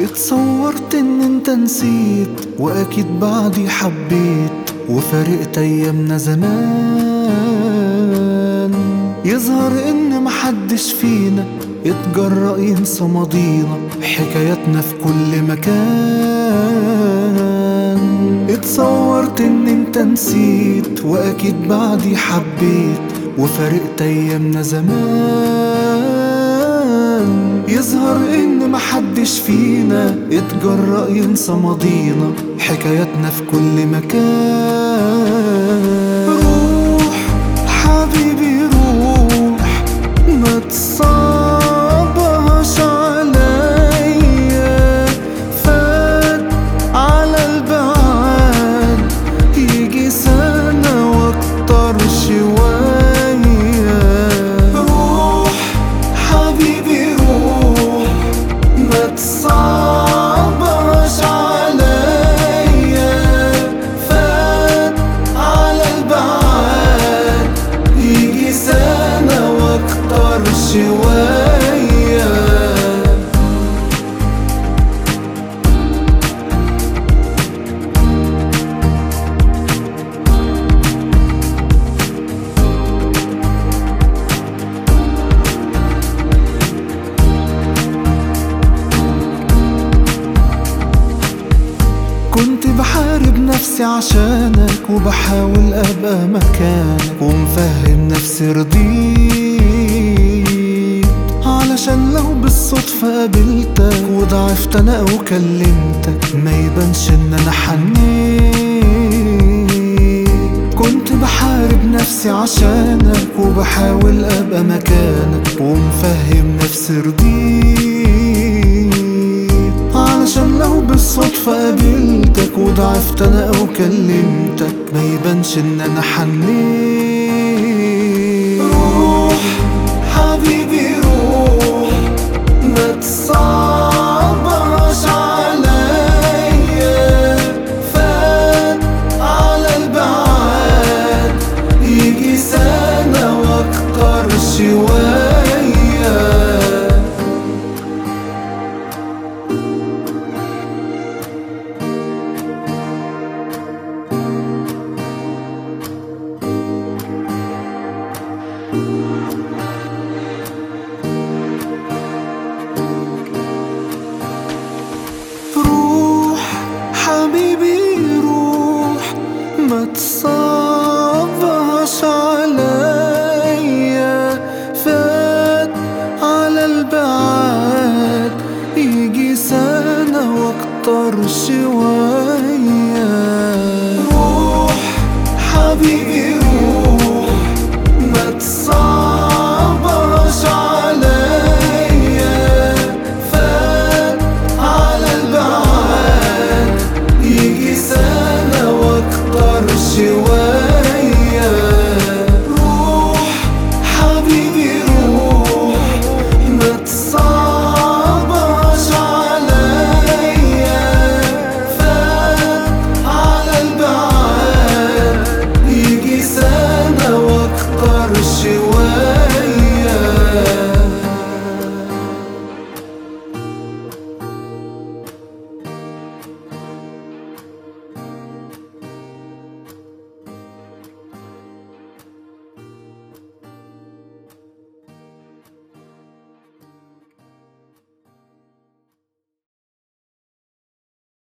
اتصورت ان انت نسيت واكيد بعدي حبيت وفارقت ايامنا زمان يظهر ان محدش فينا اتجرأ ينسى ماضينا حكاياتنا في كل مكان اتصورت ان انت نسيت واكيد بعدي حبيت وفارقت ايامنا زمان يظهر ان محدش فينا اتجرأ ينسى ماضينا حكاياتنا في كل مكان روح حبيبي روح ما تصعبهاش عليا فات على البعاد يجي سنة واكتر شوية روح حبيبي روح ما تصعبهاش عليا فات على البعاد يجي سنة واكتر شوية كنت بحارب نفسي عشانك وبحاول ابقى مكانك ومفهم نفسي رضيت علشان لو بالصدفة قابلتك وضعفت انا او كلمتك ما يبانش ان انا حنيت كنت بحارب نفسي عشانك وبحاول ابقى مكانك ومفهم نفسي رضيت علشان لو بالصدفة قابلتك وضعفت انا او كلمتك ما يبانش ان انا حنيت روح حبيبي روح ما تصعبهاش عليا فات على البعاد يجي سنة واكتر شوية روح حبيبي روح ما تصعبهاش عليا فات على البعاد يجي سنة واكتر شوية